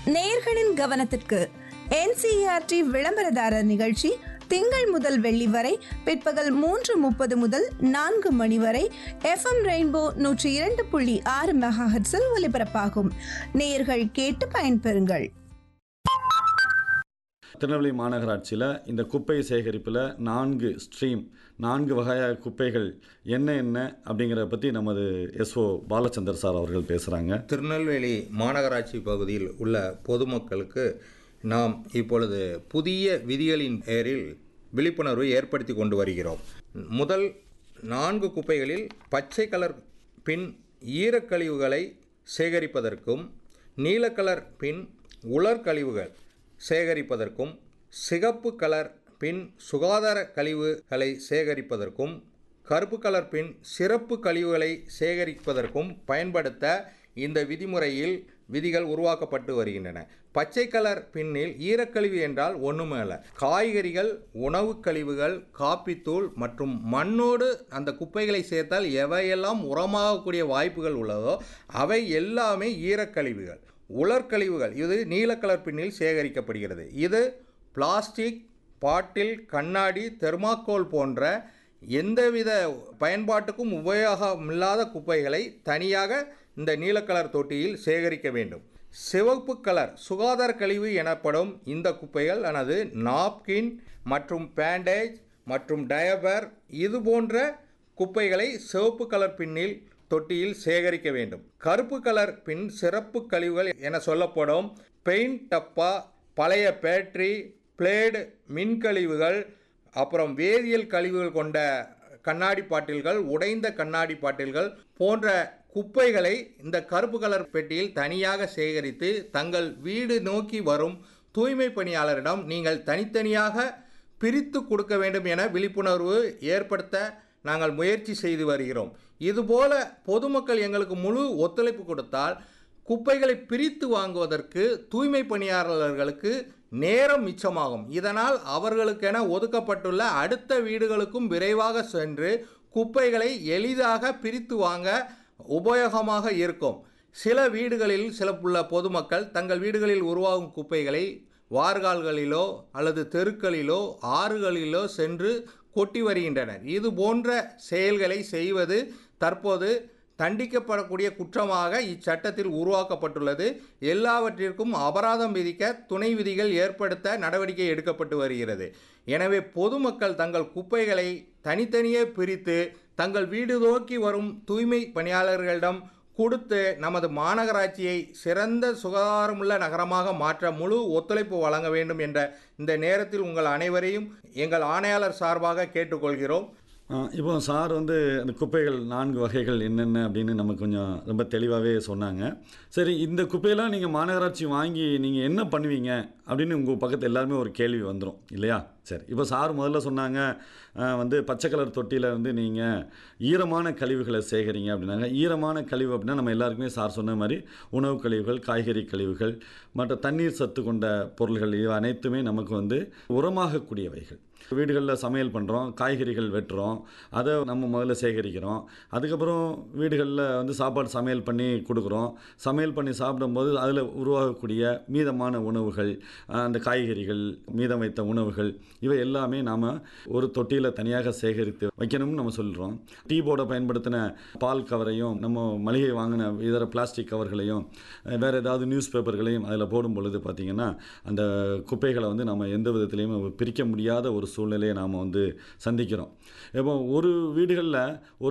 நேயர்களின் கவனத்திற்கு என்சிஆர்டி விளம்பரதாரர் நிகழ்ச்சி திங்கள் முதல் வெள்ளி வரை பிற்பகல் மூன்று முப்பது முதல் நான்கு மணி வரை எஃப்எம் ரெயின்போ நூற்றி இரண்டு புள்ளி ஆறு மெகாஹெட்ஸில் ஒலிபரப்பாகும் நேயர்கள் கேட்டு பயன்பெறுங்கள் திருநெல்வேலி மாநகராட்சியில் இந்த குப்பை சேகரிப்பில் நான்கு ஸ்ட்ரீம் நான்கு வகையான குப்பைகள் என்ன என்ன அப்படிங்கிறத பற்றி நமது எஸ்ஓ பாலச்சந்தர் சார் அவர்கள் பேசுகிறாங்க திருநெல்வேலி மாநகராட்சி பகுதியில் உள்ள பொதுமக்களுக்கு நாம் இப்பொழுது புதிய விதிகளின் பேரில் விழிப்புணர்வு ஏற்படுத்தி கொண்டு வருகிறோம் முதல் நான்கு குப்பைகளில் பச்சை கலர் பின் ஈரக்கழிவுகளை சேகரிப்பதற்கும் நீல கலர் பின் உலர் கழிவுகள் சேகரிப்பதற்கும் சிகப்பு கலர் பின் சுகாதார கழிவுகளை சேகரிப்பதற்கும் கருப்பு கலர் பின் சிறப்பு கழிவுகளை சேகரிப்பதற்கும் பயன்படுத்த இந்த விதிமுறையில் விதிகள் உருவாக்கப்பட்டு வருகின்றன பச்சை கலர் பின்னில் ஈரக்கழிவு என்றால் ஒன்றுமே இல்லை காய்கறிகள் உணவுக் கழிவுகள் காப்பித்தூள் மற்றும் மண்ணோடு அந்த குப்பைகளை சேர்த்தால் எவையெல்லாம் உரமாகக்கூடிய வாய்ப்புகள் உள்ளதோ அவை எல்லாமே ஈரக்கழிவுகள் உலர்கழிவுகள் இது நீல கலர் பின்னில் சேகரிக்கப்படுகிறது இது பிளாஸ்டிக் பாட்டில் கண்ணாடி தெர்மாக்கோல் போன்ற எந்தவித பயன்பாட்டுக்கும் உபயோகமில்லாத குப்பைகளை தனியாக இந்த நீல கலர் தொட்டியில் சேகரிக்க வேண்டும் சிவப்பு கலர் சுகாதார கழிவு எனப்படும் இந்த குப்பைகள் ஆனது நாப்கின் மற்றும் பேண்டேஜ் மற்றும் டயபர் இது போன்ற குப்பைகளை சிவப்பு கலர் பின்னில் தொட்டியில் சேகரிக்க வேண்டும் கருப்பு கலர் பின் சிறப்பு கழிவுகள் என சொல்லப்படும் பெயிண்ட் டப்பா பழைய பேட்டரி பிளேடு மின்கழிவுகள் அப்புறம் வேதியியல் கழிவுகள் கொண்ட கண்ணாடி பாட்டில்கள் உடைந்த கண்ணாடி பாட்டில்கள் போன்ற குப்பைகளை இந்த கருப்பு கலர் பெட்டியில் தனியாக சேகரித்து தங்கள் வீடு நோக்கி வரும் தூய்மை பணியாளரிடம் நீங்கள் தனித்தனியாக பிரித்து கொடுக்க வேண்டும் என விழிப்புணர்வு ஏற்படுத்த நாங்கள் முயற்சி செய்து வருகிறோம் இதுபோல பொதுமக்கள் எங்களுக்கு முழு ஒத்துழைப்பு கொடுத்தால் குப்பைகளை பிரித்து வாங்குவதற்கு தூய்மை பணியாளர்களுக்கு நேரம் மிச்சமாகும் இதனால் அவர்களுக்கென ஒதுக்கப்பட்டுள்ள அடுத்த வீடுகளுக்கும் விரைவாக சென்று குப்பைகளை எளிதாக பிரித்து வாங்க உபயோகமாக இருக்கும் சில வீடுகளில் சில உள்ள பொதுமக்கள் தங்கள் வீடுகளில் உருவாகும் குப்பைகளை வார்கால்களிலோ அல்லது தெருக்களிலோ ஆறுகளிலோ சென்று கொட்டி வருகின்றனர் இது போன்ற செயல்களை செய்வது தற்போது தண்டிக்கப்படக்கூடிய குற்றமாக இச்சட்டத்தில் உருவாக்கப்பட்டுள்ளது எல்லாவற்றிற்கும் அபராதம் விதிக்க துணை விதிகள் ஏற்படுத்த நடவடிக்கை எடுக்கப்பட்டு வருகிறது எனவே பொதுமக்கள் தங்கள் குப்பைகளை தனித்தனியே பிரித்து தங்கள் வீடு நோக்கி வரும் தூய்மை பணியாளர்களிடம் கொடுத்து நமது மாநகராட்சியை சிறந்த சுகாதாரமுள்ள நகரமாக மாற்ற முழு ஒத்துழைப்பு வழங்க வேண்டும் என்ற இந்த நேரத்தில் உங்கள் அனைவரையும் எங்கள் ஆணையாளர் சார்பாக கேட்டுக்கொள்கிறோம் ஆஹ் இப்போ சார் வந்து அந்த குப்பைகள் நான்கு வகைகள் என்னென்ன அப்படின்னு நமக்கு கொஞ்சம் ரொம்ப தெளிவாகவே சொன்னாங்க சரி இந்த குப்பையெல்லாம் நீங்கள் மாநகராட்சி வாங்கி நீங்கள் என்ன பண்ணுவீங்க அப்படின்னு உங்கள் பக்கத்து எல்லாருமே ஒரு கேள்வி வந்துடும் இல்லையா சரி இப்போ சார் முதல்ல சொன்னாங்க ஆஹ் வந்து பச்சை கலர் தொட்டியில் வந்து நீங்கள் ஈரமான கழிவுகளை சேகரிங்க அப்படின்னாங்க ஈரமான கழிவு அப்படின்னா நம்ம எல்லாருக்குமே சார் சொன்ன மாதிரி உணவு கழிவுகள் காய்கறி கழிவுகள் மற்ற தண்ணீர் சத்து கொண்ட பொருள்கள் இவை அனைத்துமே நமக்கு வந்து உரமாகக்கூடியவைகள் வீடுகளில் சமையல் பண்ணுறோம் காய்கறிகள் வெட்டுறோம் அதை நம்ம முதல்ல சேகரிக்கிறோம் அதுக்கப்புறம் வீடுகளில் வந்து சாப்பாடு சமையல் பண்ணி கொடுக்குறோம் சமையல் பண்ணி சாப்பிடும்போது அதில் உருவாகக்கூடிய மீதமான உணவுகள் அஹ், அந்த காய்கறிகள் மீதம் வைத்த உணவுகள் இவை எல்லாமே நாம் ஒரு தொட்டியில் தனியாக சேகரித்து வைக்கணும்னு நம்ம சொல்கிறோம் டீ போர்டை பயன்படுத்தின பால் கவரையும் நம்ம மளிகை வாங்கின இதர பிளாஸ்டிக் கவர்களையும் அஹ், வேறு ஏதாவது நியூஸ் பேப்பர்களையும் அதில் போடும் பொழுது பார்த்திங்கன்னா அந்த குப்பைகளை வந்து நம்ம எந்த விதத்துலேயும் பிரிக்க முடியாத ஒரு சூழ்நிலையை நாம் வந்து சந்திக்கிறோம் இப்போ ஒரு வீடுகளில் ஒரு